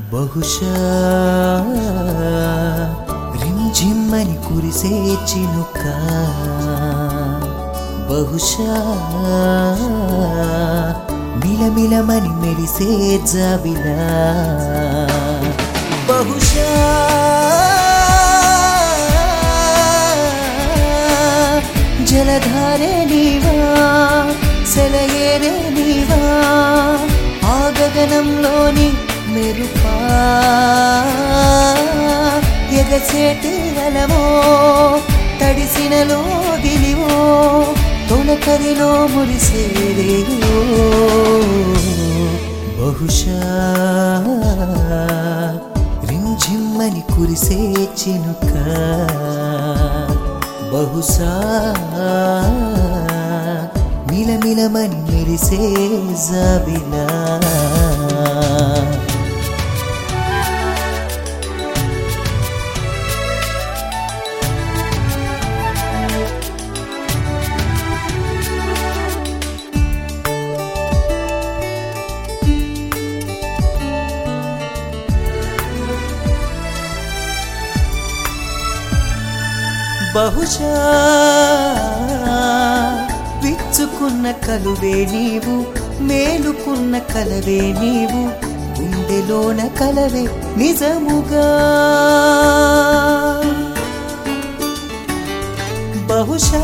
బహుశా రింజిమ్మని కురిసే చినుక బహుశా మిలమిలమని మెరిసే జాబిలా బహుశా జలధారే నీవా సెలయేరే నీవా ఆ గగనంలోని మెరుపా ఎగసేటి అలవో తడిసినలో గిలివో తొలకరిలో మురిసేరేవో బహుశా రింజిమ్మని కురిసే చినుక బహుశా మిలమిలమని మెరిసే జాబిలా బహుశా విచ్చుకున్న కలువే నీవు మేలుకున్న కలవే నీవు గుండెలోన కలవే నిజముగా బహుశా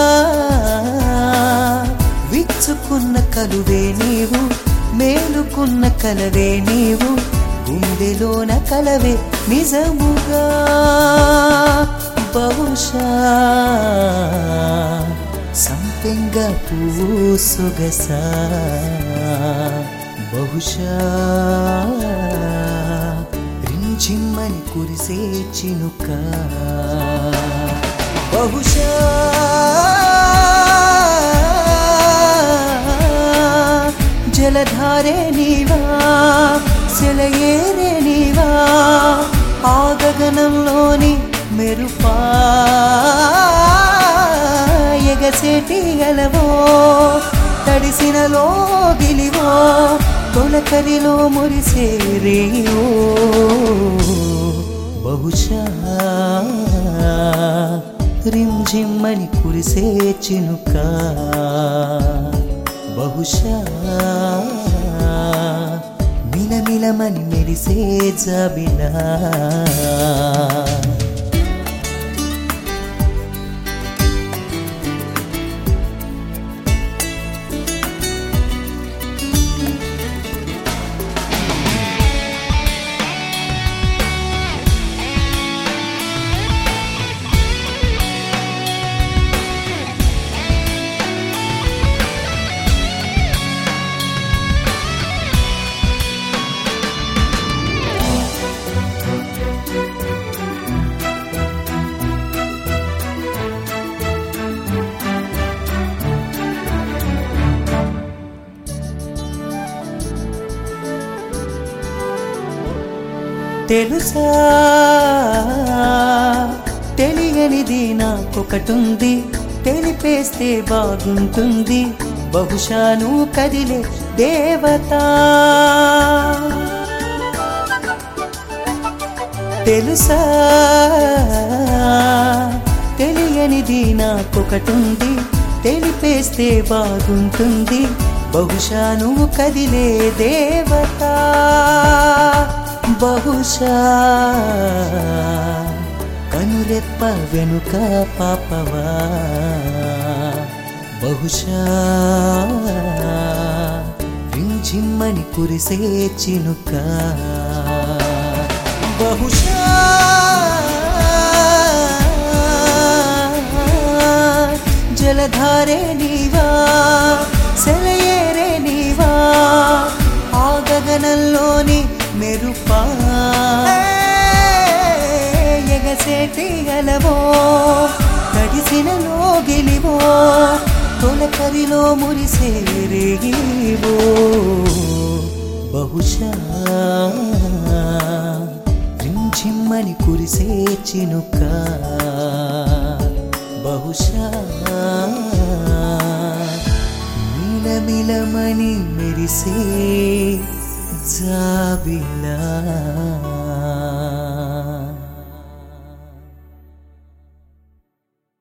విచ్చుకున్న కలువే నీవు మేలుకున్న కలవే నీవు గుండెలోన కలవే నిజముగా బహుశా సంపెంగ పువ్వు సొగస బహుశా రింజిమ్మని కురిసే చినుక బహుశా జలధారే నీవా సెలయేరే నీవా ఆ గగనంలోని మెరుపా ఎగసేటి గలవో తడిసినలో గిలివో తొలకరిలో మురిసే రేవో బహుశా రింజిమ్మని కురిసే చినుక బహుశా మిలమిలమని మెరిసే జాబిలా తెలుసా తెలియనిది నాకొకటుంది తెలిపేస్తే బాగుంటుంది బహుశా నువ్వు కదిలే దేవత తెలుసా తెలియనిది నాకొకటుంది తెలిపేస్తే బాగుంటుంది బహుశా నువ్వు కదిలే దేవత బహుశా కనురెప్ప వెనుక పాపవా బహుశా రింజిమ్మని కురిసే చినుక బహుశా జలధారే నీవా సెలయేరే నీవా ఆ గగనంలోని మెరుపా ఎగసేటి గలవో తడిసిన లోగిలివో తొలకరిలో మురిసే రేగివో బహుశా రించిమ్మని కురిసే చినుక బహుశా మిలమిలమని మెరిసే జాబిలా